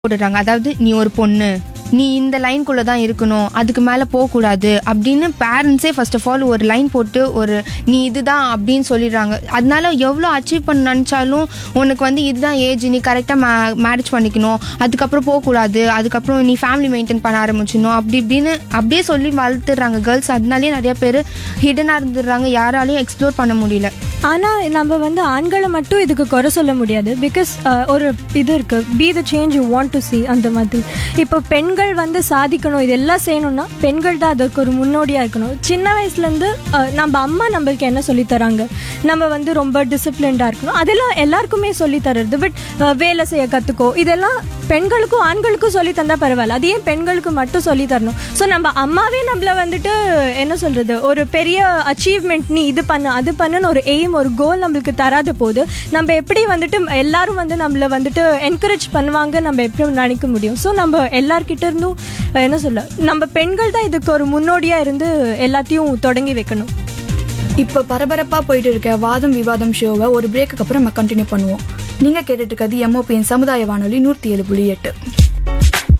போட்டுடுறாங்க அதாவது நீ ஒரு பொண்ணு நீ இந்த லைன்குள்ள தான் இருக்கணும் அதுக்கு மேல போக கூடாது அப்படின்னு பேரண்ட்ஸே ஃபர்ஸ்ட் ஆஃப் ஆல் ஒரு லைன் போட்டு ஒரு நீ இதுதான் அப்படின்னு சொல்லிடுறாங்க அதனால எவ்வளோ அச்சீவ் பண்ண நினச்சாலும் உனக்கு வந்து இதுதான் ஏஜ் நீ கரெக்டாக மேரேஜ் பண்ணிக்கணும் அதுக்கப்புறம் போகக்கூடாது அதுக்கப்புறம் நீ ஃபேமிலி மெயின்டைன் பண்ண ஆரம்பிச்சிடணும் அப்படி இப்படின்னு அப்படியே சொல்லி வளர்த்துடுறாங்க கேர்ள்ஸ் அதனாலேயே நிறைய பேர் ஹிடனாக இருந்துடுறாங்க யாராலையும் எக்ஸ்ப்ளோர் பண்ண முடியல ஆனால் நம்ம வந்து ஆண்களை மட்டும் இதுக்கு குறை சொல்ல முடியாது பிகாஸ் ஒரு இது இருக்கு be the change you want to see அந்த மாதிரி இப்போ பெண்கள் வந்து சாதிக்கணும் இதெல்லாம் செய்யணும்னா பெண்கள் தான் அதுக்கு ஒரு முன்னோடியாக இருக்கணும் சின்ன வயசுலேருந்து நம்ம அம்மா நம்மளுக்கு என்ன சொல்லி தராங்க நம்ம வந்து ரொம்ப டிசிப்ளின்டாக இருக்கணும் அதெல்லாம் எல்லாருக்குமே சொல்லி தர்றது பட் வேலை செய்ய கற்றுக்கோ இதெல்லாம் பெண்களுக்கும் ஆண்களுக்கும் சொல்லி தந்தா பரவாயில்ல அது ஏன் பெண்களுக்கு மட்டும் சொல்லி தரணும் ஸோ நம்ம அம்மாவே நம்மள வந்துட்டு என்ன சொல்றது ஒரு பெரிய அச்சீவ்மெண்ட் நீ இது பண்ணு அது பண்ணுன்னு ஒரு எய்ம் ஒரு கோல் நம்மளுக்கு தராத போது நம்ம எப்படி வந்துட்டு எல்லாரும் வந்து நம்மள வந்துட்டு என்கரேஜ் பண்ணுவாங்க நம்ம எப்படி நினைக்க முடியும் ஸோ நம்ம எல்லார்கிட்ட இருந்தும் என்ன சொல்ல நம்ம பெண்கள் தான் இதுக்கு ஒரு முன்னோடியா இருந்து எல்லாத்தையும் தொடங்கி வைக்கணும் இப்போ பரபரப்பா போயிட்டு இருக்க வாதம் விவாதம் ஷோவை ஒரு பிரேக்குக்கு அப்புறம் நம்ம கண்டினியூ பண்ணுவோம் நீங்க கேட்டுட்டு இருக்கிறது எம்ஓபியின் சமுதாய வானொலி நூற்றி ஏழு புள்ளி எட்டு